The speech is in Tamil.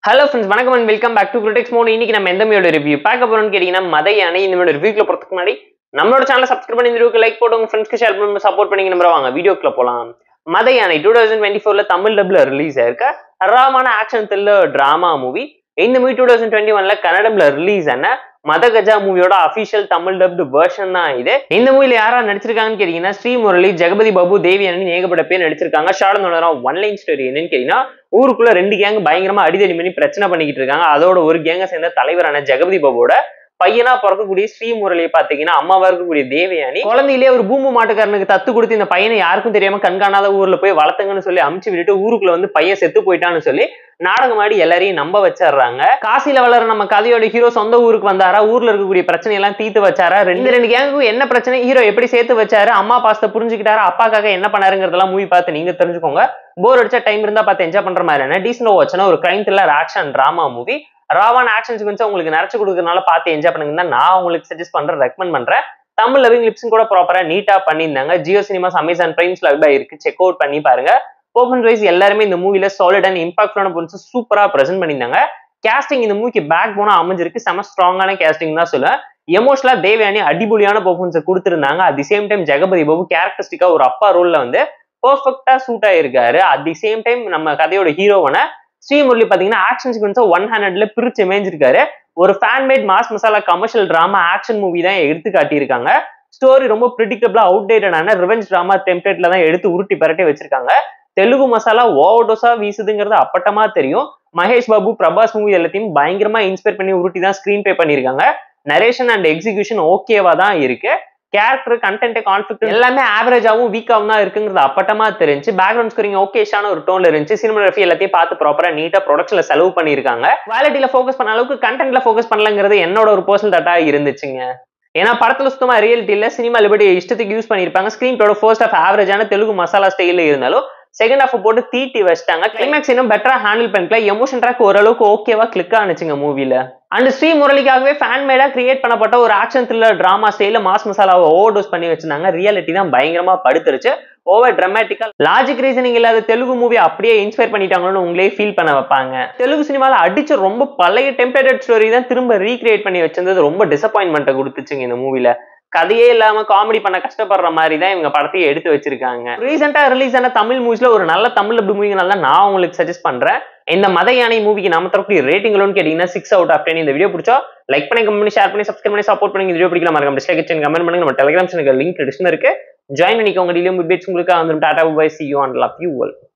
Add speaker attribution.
Speaker 1: ஹலோ ஃப்ரெண்ட்ஸ் வணக்கம் and welcome back to critics mode இன்னைக்கு நம்ம எந்த மூவியோட ரிவ்யூ பார்க்க போறோம்னு கேட்டீங்கன்னா மத யானை இந்த மாதிரி ரிவ்யூக்குள்ள போறதுக்கு முன்னாடி நம்மளோட சேனல் சப்ஸ்கிரைப் பண்ணி இந்த வீடியோக்கு லைக் போட்டு உங்க ஃப்ரெண்ட்ஸ்க்கு ஷேர் பண்ணி சப்போர்ட் பண்ணி நம்பர் வாங்க வீடியோக்குள்ள போலாம் மத யானை டூ தௌசண்ட் டுவெண்ட்டி ஃபோர்ல தமிழ் டப்ல ரிலீஸ் ஆயிருக்க தரமான ஆக்ஷன் த்ரில்லர் டிராமா மூவி இந்த மூவி டூ தௌசண்ட் டுவெண்ட்டி ஒன்ல கன்னடம்ல ரிலீஸ் ஆன மத கஜா மூவியோட அபிஷியல் தமிழ் டப்டு வெர்ஷன் தான் இது இந்த மூவில யாரா நடிச்சிருக்காங்கன்னு கேட்டீங்கன்னா ஸ்ரீ முரளி ஜெகபதி பாபு தேவியானி ஏகப்பட்ட பேர் நடிச்சிருக்காங்க ஷார்ட் ஒன் லைன் ஸ்டோரி என்னன்னு கேட்டீங்கன்னா ஊருக்குள்ள ரெண்டு கேங் பயங்கரமா அடிதடி பண்ணி பிரச்சனை பண்ணிக்கிட்டு இருக்காங்க அதோட ஒரு கேங்க சேர்ந்த தலைவரான ஜெகபதி பாபுவோட பையனா பிறக்கக்கூடிய ஸ்ரீ முரளியை பாத்தீங்கன்னா அம்மாவா இருக்கக்கூடிய தேவயானி குழந்தையிலே ஒரு பூம்பு மாட்டுக்காரனுக்கு தத்து கொடுத்து இந்த பையனை யாருக்கும் தெரியாம கண்காணாத ஊர்ல போய் வளர்த்துங்கன்னு சொல்லி அமுச்சு விட்டுட்டு ஊருக்குள்ள வந்து பையன் செத்து போயிட்டான்னு சொல்லி நாடகம் ஆடி எல்லாரையும் நம்ப வச்சிடுறாங்க காசில வளர நம்ம கதையோட ஹீரோ சொந்த ஊருக்கு வந்தாரா ஊர்ல இருக்கக்கூடிய பிரச்சனை எல்லாம் தீர்த்து வச்சாரா ரெண்டு ரெண்டு கேங்குக்கும் என்ன பிரச்சனை ஹீரோ எப்படி சேர்த்து வச்சாரு அம்மா பாசத்தை புரிஞ்சுக்கிட்டாரா அப்பாக்காக என்ன பண்ணாருங்கிறதெல்லாம் மூவி பார்த்து நீங்க தெரிஞ்சுக்கோங்க போர் அடிச்சா டைம் இருந்தா பார்த்து என்ஜாய் பண்ற மாதிரி டீசென்ட் வாட்ச்னா ஒரு crime thriller action drama movie ராவான ஆக்ஷன் சீக்வன்ஸ் உங்களுக்கு நிறைச்சு கொடுக்கறதுனால பார்த்து என்ஜாய் பண்ணுங்க தான் நான் உங்களுக்கு சஜஸ்ட் பண்றேன் ரெக்கமெண்ட் பண்றேன் தமிழ் லவிங் லிப்ஸும் கூட ப்ராப்பரா நீட்டா பண்ணியிருந்தாங்க ஜியோ சினிமாஸ் அமேசான் பிரைம்ஸ்ல இருக்கு செக் அவுட் பண்ணி பாருங்க பர்ஃபார்மன்ஸ் வைஸ் எல்லாருமே இந்த மூவில சாலிட் அண்ட் இம்பாக்டான பொருட்ஸ் சூப்பரா ப்ரெசென்ட் பண்ணியிருந்தாங்க கேஸ்டிங் இந்த மூவிக்கு பேக் போனா அமைஞ்சிருக்கு செம ஸ்ட்ராங்கான கேஸ்டிங் தான் சொல்லுவேன் எமோஷனலா தேவையான அடிபொலியான பெர்ஃபார்மன்ஸ் கொடுத்துருந்தாங்க at the same time Jagapathi Babu கேரக்டரிஸ்டிக்கா ஒரு அப்பா ரோல்ல வந்து பெர்ஃபெக்டா சூட் ஆயிருக்காரு அட் தி சேம் டைம் நம்ம கதையோட ஹீரோவான ஸ்ரீமுரளி பாத்தீங்கன்னா ஆக்ஷன் சீக்வன்ஸை ஒன் ஹண்ட்ரட்ல பிரிச்சு மேஞ்சிருக்காரு ஒரு fan made mass masala commercial drama action movie தான் எடுத்து காட்டியிருக்காங்க ஸ்டோரி ரொம்ப ப்ரிடிக்டபிளா அவுடேட்டடான ரிவெஞ்ச் டிராமா டெம்ப்ளேட்ல தான் எடுத்து உருட்டி பரட்டி வச்சிருக்காங்க தெலுங்கு மசாலா ஓவர்டோஸா வீசுதுங்கிறது அப்பட்டமா தெரியும் மகேஷ் பாபு பிரபாஸ் மூவி எல்லாத்தையும் பயங்கரமா இன்ஸ்பயர் பண்ணி உருட்டி தான் ஸ்கிரீன் பே பண்ணியிருக்காங்க நரேஷன் அண்ட் எக்ஸிகியூஷன் ஓகேவா தான் இருக்கு கேரக்டர் கண்டென்ட் கான்ஃபிளிக் எல்லாமே ஆவரேஜாவும் வீக்காவும் தான் இருக்குங்கிறது அப்பட்டமா தெரிஞ்சு பேக்ரவுண்ட் ஸ்கோரிங் ஓகேஷான ஒரு டோன்ல இருந்துச்சு சினிமாகிராஃபி எல்லாத்தையும் பார்த்து ப்ராப்பரா நீட்டா ப்ரொடக்ஷன்ல செலவு பண்ணியிருக்காங்க குவாலிட்டியில ஃபோக்கஸ் பண்ண அளவுக்கு கண்டென்ட்ல ஃபோக்கஸ் பண்ணலங்கிறது என்னோட ஒரு பர்சனல் தட்டா இருந்துச்சுங்க ஏன்னா படத்துல சுத்தமா ரியலிட்டி இல்ல சினிமா லிபர்டி இஷ்டத்துக்கு யூஸ் பண்ணிருப்பாங்க ஸ்கிரீன் பிளோட ஃபர்ஸ்ட் ஆஃப் ஆவரேஜான தெலுங்கு மசாலா ஸ்டைல இருந்தாலும் செகண்ட் ஹாஃப் போட்டு தீட்டி வச்சிட்டாங்க கிளைமேக்ஸ் இன்னும் பெட்டரா ஹேண்டில் பண்ணிக்கல எமோஷன் ட்ராக் ஓரளவுக்கு ஓகேவா கிளிக் ஆனிச்சுங்க மூவில அண்ட் ஸ்ரீ முரளிக்காகவே ஃபேன் மேடா கிரியேட் பண்ணப்பட்ட ஒரு ஆக்ஷன் த்ரில்லர் டிராமா ஸ்டைல மாஸ் மசாலாவை ஓவர் டோஸ் பண்ணி வச்சிருந்தாங்க ரியாலிட்டி தான் பயங்கரமா படுத்துருச்சு ஓவர் ட்ரமேட்டிக்கா லாஜிக் ரீசனிங் இல்லாத தெலுங்கு மூவி அப்படியே இன்ஸ்பயர் பண்ணிட்டாங்கன்னு உங்களே ஃபீல் பண்ண வைப்பாங்க தெலுங்கு சினிமால அடிச்ச ரொம்ப பழைய டெம்ப்ளேட்டட் ஸ்டோரி தான் திரும்ப ரீக்ரியேட் பண்ணி வச்சிருந்தது ரொம்ப டிசப்பாயின்மெண்ட்டை கொடுத்துச்சுங்க இந்த மூவில கதையே இல்லாம காமெடி பண்ண கஷ்டப்படுற மாதிரி தான் இவங்க படத்தையே எடுத்து வச்சிருக்காங்க ரீசெண்டா ரிலீஸ் ஆன தமிழ் மூவிஸ்ல ஒரு நல்ல தமிழ் அப்படி மூவிங்கனால நான் உங்களுக்கு சஜஸ்ட் பண்றேன் இந்த மத யானை மூவிக்கு நாம தரக்கூடிய ரேட்டிங் கேட்டீங்கன்னா சிக்ஸ் அவுட் ஆஃப் டென் இந்த வீடியோ பிடிச்சா லைக் பண்ணி கமெண்ட் பண்ணி ஷேர் பண்ணி சப்ஸ்கிரைப் பண்ணி சப்போர்ட் பண்ணி இந்த வீடியோ பிடிக்கலாம் மறக்காம டிஸ்லைக் கமெண்ட் பண்ணுங்க நம்ம டெலிகிராம் சேனல் லிங்க் டிஸ்கிரிப்ஷன் இருக்கு ஜாயின் பண்ணிக்கோங்க டெய்லியும் உங்களுக்கு வந்துடும் tata bye see you and love you well